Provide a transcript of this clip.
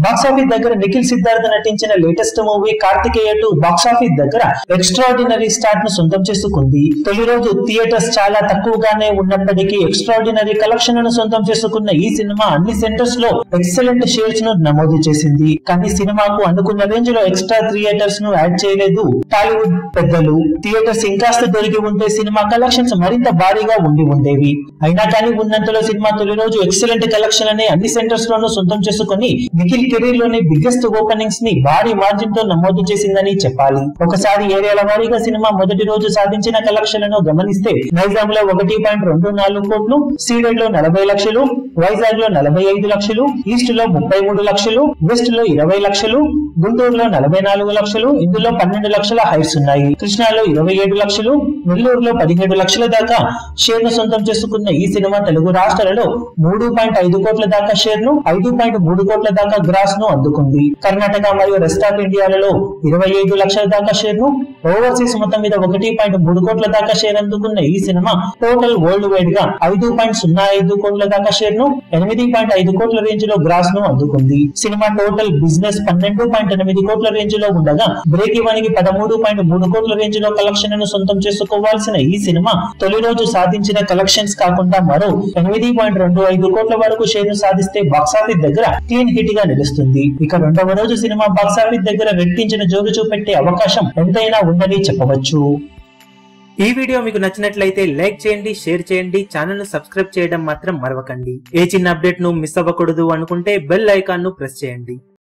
box office దగ్గర నిఖిల్ సిద్ధార్థ్ నటించిన latest movie Karthikeya two box office దగ్గర ఎక్స్ట్రాడినరీ స్టార్ట్ ను సొంతం చేసుకుంది తొలి రోజు థియేటర్స్ చాలా తక్కువగానే ఉన్నప్పటికీ ఎక్స్ట్రాడినరీ కలెక్షన్ ను సొంతం చేసుకున్న ఈ సినిమా అన్ని సెంటర్స్ లో ఎక్సలెంట్ షేర్స్ ను నమోదు చేసింది కానీ సినిమాకు అనుకున్న రేంజ్ లో ఎక్స్ట్రా థియేటర్స్ ను యాడ్ చేయలేదు టాలీవుడ్ పెద్దలు థియేటర్స్ ఇంకాస్త దొరికి ఉంటే సినిమా కలెక్షన్స్ మరింత భారీగా ఉండి ఉండేవి అయినా కానీ ఉన్నంతలో సినిమా తొలి రోజు ఎక్సలెంట్ కలెక్షన్ అనే అన్ని సెంటర్స్ లోనూ సొంతం చేసుకుని నిఖిల్ కెరీర్ లోని బిగ్గెస్ట్ ఓపెనింగ్స్ ని భారీ మార్జిన్ తో నమోదు చేసిందని చెప్పాలి ఒకసారి ఏరియాల వారీగా సినిమా మొదటి రోజు సాధించిన కలెక్షన్లను గమనిస్తే నైజాం లో ఒకటి పాయింట్ రెండు నాలుగు కోట్లు సీడెడ్ లో నలభై లక్షలు వైజాగ్ లో నలభై ఐదు లక్షలు ఈస్ట్ లో ముప్పై మూడు లక్షలు వెస్ట్ లో ఇరవై లక్షలు గుంటూరులో నలభై నాలుగు లక్షలు ఇందులో పన్నెండు లక్షల హైట్స్ ఉన్నాయి కృష్ణాలో ఇరవై ఏడు లక్షలు నెల్లూరులో పదిహేడు లక్షల దాకా షేర్ ను సొంతం చేసుకున్న ఈ సినిమా తెలుగు రాష్ట్రాలలో మూడు పాయింట్ ఐదు కోట్ల దాకా షేర్ ను ఐదు పాయింట్ మూడు కోట్ల దాకా గ్రాస్ ను అందుకుంది కర్ణాటక మరియు రెస్ట్ ఆఫ్ ఇండియాలలో ఇరవై ఐదు లక్షల దాకా షేర్ ను ఓవర్సీస్ మొత్తం మీద ఒకటి పాయింట్ మూడు కోట్ల దాకా షేర్ అందుకున్న ఈ సినిమా టోటల్ వరల్డ్ వైడ్ గా ఐదు పాయింట్ సున్నా ఐదు కోట్ల దాకా షేర్ ను ఎనిమిది పాయింట్ ఐదు కోట్ల రేంజ్ లో గ్రాస్ ను అందుకుంది సినిమా టోటల్ బిజినెస్ పన్నెండు పాయింట్ ఎనిమిది కోట్ల రేంజ్ లో ఉండగా బ్రేక్ ఇవన్ కి పదమూడు పాయింట్ మూడు కోట్ల రేంజ్ లో కలెక్షన్ ను సొంతం చేసుకోవాల్సిన ఈ సినిమా తొలి రోజు సాధించిన కలెక్షన్స్ కాకుండా మరో ఎనిమిది పాయింట్ రెండు ఐదు కోట్ల వరకు షేర్ ను సాధిస్తే బాక్సాఫీస్ దగ్గర క్లీన్ హిట్ గా నిలుస్తుంది ఇక రెండవ రోజు సినిమా బాక్సాఫీస్ దగ్గర రెట్టించిన జోరు చూపెట్టే అవకాశం ఎంతైనా ఉందని చెప్పవచ్చు ఈ వీడియో మీకు నచ్చినట్లయితే లైక్ చేయండి షేర్ చేయండి ఛానల్ ను సబ్స్క్రైబ్ చేయడం మాత్రం మరవకండి ఏ చిన్న అప్డేట్ ను మిస్ అవ్వకూడదు అనుకుంటే బెల్ ఐకాన్ ను ప్రెస్ చేయండి